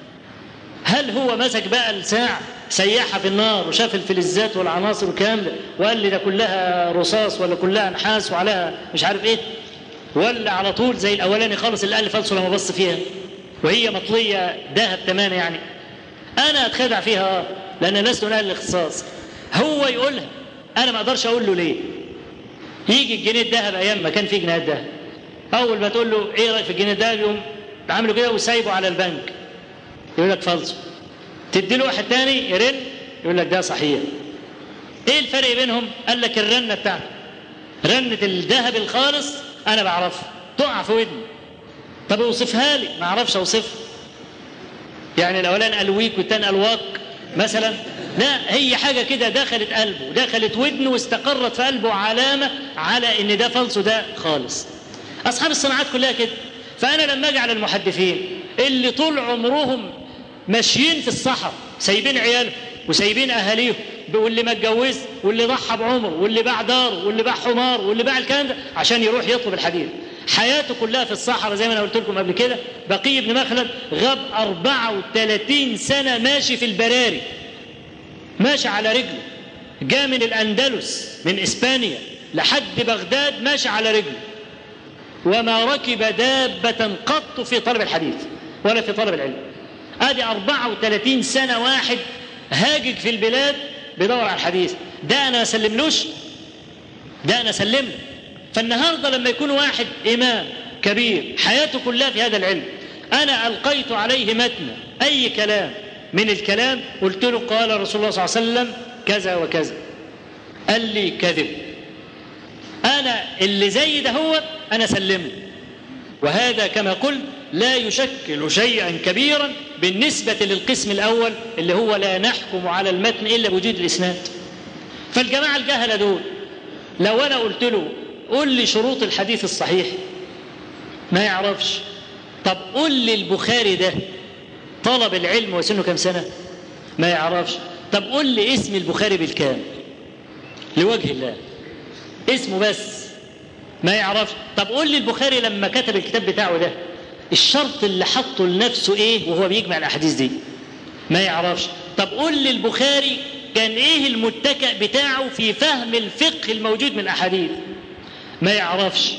هل هو مسك بقى الساعة سيحها في النار وشاف الفلزات والعناصر والكلام ده وقال لي ده كلها رصاص ولا كلها نحاس وعليها مش عارف ايه ولا على طول زي الاولاني خالص اللي قال لي فالصو لما بص فيها وهي مطليه ذهب تماما يعني انا اتخدع فيها لان لست من اهل الاختصاص هو يقولها انا ما اقدرش اقول له ليه يجي الجنيه الذهب ايام ما كان في جنيهات ذهب اول ما تقول له ايه رايك في الجنيه الذهب يقوم عامله كده وسايبه على البنك يقول لك فالصو تدي له واحد تاني يرن يقول لك ده صحيح ايه الفرق بينهم قال لك الرنه بتاعته رنه الذهب الخالص انا بعرفها تقع في ودني طب اوصفها لي ما اعرفش اوصفها يعني الاولاني قال ويك والتاني قال واك مثلا لا هي حاجه كده دخلت قلبه دخلت ودنه واستقرت في قلبه علامه على ان ده فالصو ده خالص اصحاب الصناعات كلها كده فانا لما اجي على المحدثين اللي طول عمرهم ماشيين في الصحراء سايبين عيالهم وسايبين اهاليهم واللي ما اتجوز واللي ضحى بعمر واللي باع دار واللي باع حمار واللي باع الكلام ده عشان يروح يطلب الحديث حياته كلها في الصحراء زي ما انا قلت لكم قبل كده بقي بن مخلد غاب 34 سنه ماشي في البراري ماشي على رجله جاء من الاندلس من اسبانيا لحد بغداد ماشي على رجله وما ركب دابة قط في طلب الحديث ولا في طلب العلم ادي 34 سنة واحد هاجج في البلاد بيدور على الحديث ده انا اسلملوش ده انا اسلم له فالنهارده لما يكون واحد امام كبير حياته كلها في هذا العلم انا القيت عليه متن اي كلام من الكلام قلت له قال رسول الله صلى الله عليه وسلم كذا وكذا قال لي كذب انا اللي زي ده هو انا سلم له وهذا كما قلت لا يشكل شيئا كبيرا بالنسبة للقسم الأول اللي هو لا نحكم على المتن إلا بوجود الإسناد فالجماعة الجهلة دول لو أنا قلت له قل لي شروط الحديث الصحيح ما يعرفش طب قل لي البخاري ده طلب العلم وسنه كم سنة ما يعرفش طب قل لي اسم البخاري بالكامل لوجه الله اسمه بس ما يعرفش طب قول لي البخاري لما كتب الكتاب بتاعه ده الشرط اللي حطه لنفسه ايه وهو بيجمع الاحاديث دي ما يعرفش طب قول لي البخاري كان ايه المتكأ بتاعه في فهم الفقه الموجود من الاحاديث ما يعرفش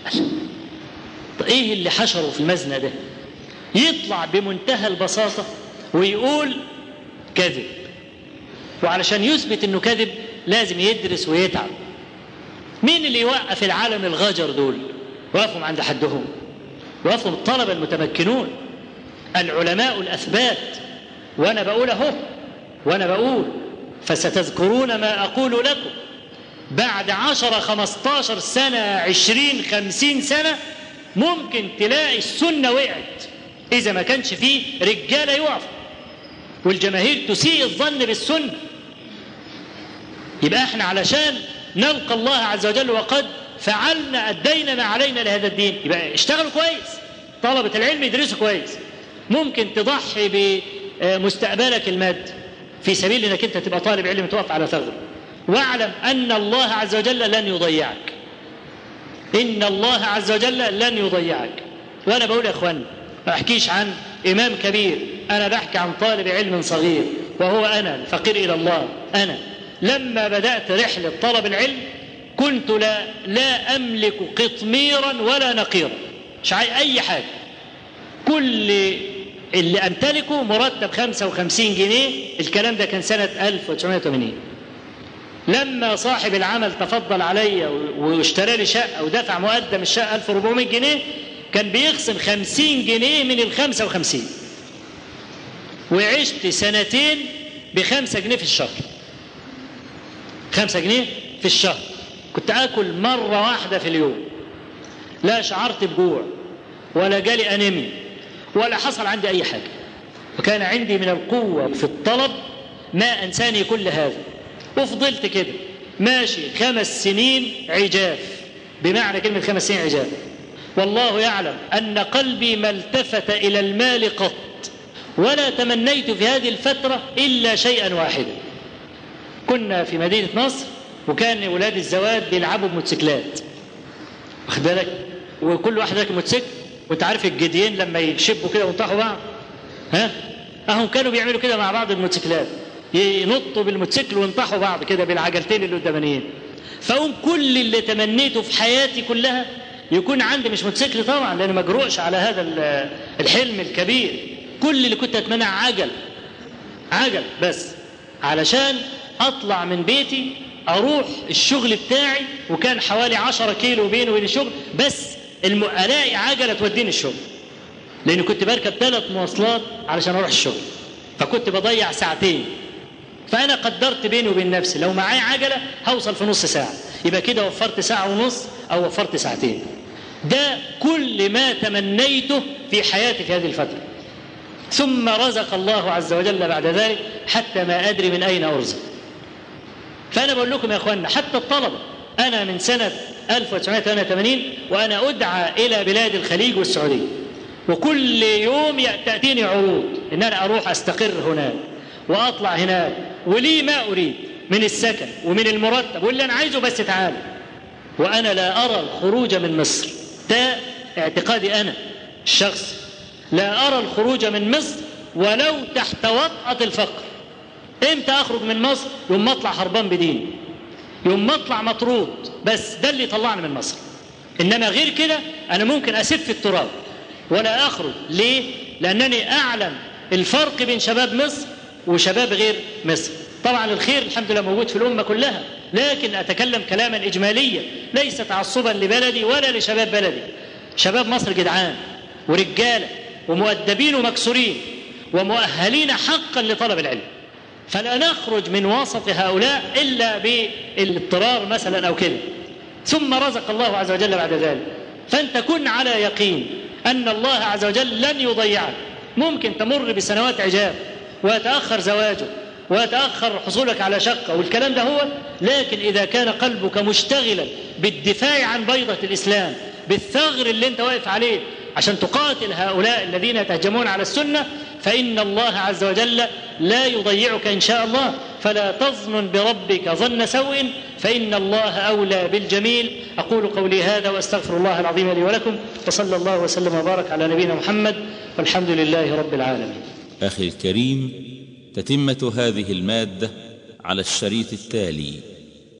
طب ايه اللي حشره في المزنة ده يطلع بمنتهى البساطة ويقول كذب وعلشان يثبت انه كذب لازم يدرس ويتعب مين اللي يوقف العالم الغجر دول وقفهم عند حدهم وقفهم الطلبة المتمكنون العلماء الأثبات وأنا بقول أهو وأنا بقول فستذكرون ما أقول لكم بعد عشر خمستاشر سنة عشرين خمسين سنة ممكن تلاقي السنة وقعت إذا ما كانش فيه رجالة يقف والجماهير تسيء الظن بالسنة يبقى احنا علشان نلقى الله عز وجل وقد فعلنا أدينا ما علينا لهذا الدين يبقى اشتغلوا كويس طلبة العلم يدرسوا كويس ممكن تضحي بمستقبلك المادي في سبيل انك انت تبقى طالب علم تقف على ثغر واعلم ان الله عز وجل لن يضيعك ان الله عز وجل لن يضيعك وانا بقول يا اخوان ما احكيش عن امام كبير انا بحكي عن طالب علم صغير وهو انا الفقير الى الله انا لما بدات رحله طلب العلم كنت لا لا املك قطميرا ولا نقيرا مش اي حاجه كل اللي أمتلكه مرتب 55 جنيه الكلام ده كان سنة 1980 لما صاحب العمل تفضل عليا واشترى لي شقة ودفع مقدم الشقة 1400 جنيه كان بيخصم 50 جنيه من ال 55 وعشت سنتين بخمسة جنيه في الشهر خمسة جنيه في الشهر كنت آكل مرة واحدة في اليوم لا شعرت بجوع ولا جالي أنيميا ولا حصل عندي أي حاجة وكان عندي من القوة في الطلب ما أنساني كل هذا وفضلت كده ماشي خمس سنين عجاف بمعنى كلمة خمس سنين عجاف والله يعلم أن قلبي ما التفت إلى المال قط ولا تمنيت في هذه الفترة إلا شيئا واحدا كنا في مدينة نصر وكان ولاد الزواج بيلعبوا بموتوسيكلات واخد بالك وكل واحد راكب موتوسيكل وانت عارف الجديين لما يشبوا كده وينطحوا بعض ها اهم كانوا بيعملوا كده مع بعض الموتوسيكلات ينطوا بالموتوسيكل وينطحوا بعض كده بالعجلتين اللي قدامانيين فاقوم كل اللي تمنيته في حياتي كلها يكون عندي مش موتوسيكل طبعا لان ما اجرؤش على هذا الحلم الكبير كل اللي كنت اتمناه عجل عجل بس علشان اطلع من بيتي اروح الشغل بتاعي وكان حوالي عشرة كيلو بيني وبين الشغل بس الم... الاقي عجله توديني الشغل لان كنت بركب ثلاث مواصلات علشان اروح الشغل فكنت بضيع ساعتين فانا قدرت بيني وبين نفسي لو معايا عجله هوصل في نص ساعه يبقى كده وفرت ساعه ونص او وفرت ساعتين ده كل ما تمنيته في حياتي في هذه الفتره ثم رزق الله عز وجل بعد ذلك حتى ما ادري من اين ارزق فانا بقول لكم يا اخوانا حتى الطلبه انا من سنه 1988 وانا ادعى الى بلاد الخليج والسعوديه وكل يوم تاتيني عروض ان انا اروح استقر هناك واطلع هناك ولي ما اريد من السكن ومن المرتب واللي انا عايزه بس تعالى وانا لا ارى الخروج من مصر ده اعتقادي انا الشخصي لا ارى الخروج من مصر ولو تحت وطأة الفقر امتى اخرج من مصر يوم ما اطلع هربان بديني يوم ما اطلع مطرود بس ده اللي طلعني من مصر انما غير كده انا ممكن اسف في التراب ولا اخرج ليه لانني اعلم الفرق بين شباب مصر وشباب غير مصر طبعا الخير الحمد لله موجود في الامه كلها لكن اتكلم كلاما اجماليا ليس تعصبا لبلدي ولا لشباب بلدي شباب مصر جدعان ورجاله ومؤدبين ومكسورين ومؤهلين حقا لطلب العلم فلا نخرج من وسط هؤلاء الا بالاضطرار مثلا او كده ثم رزق الله عز وجل بعد ذلك فانت كن على يقين ان الله عز وجل لن يضيعك ممكن تمر بسنوات عجاب ويتاخر زواجك ويتاخر حصولك على شقه والكلام ده هو لكن اذا كان قلبك مشتغلا بالدفاع عن بيضه الاسلام بالثغر اللي انت واقف عليه عشان تقاتل هؤلاء الذين يتهجمون على السنه فان الله عز وجل لا يضيعك ان شاء الله فلا تظن بربك ظن سوء فان الله اولى بالجميل اقول قولي هذا واستغفر الله العظيم لي ولكم وصلى الله وسلم وبارك على نبينا محمد والحمد لله رب العالمين. اخي الكريم تتمه هذه الماده على الشريط التالي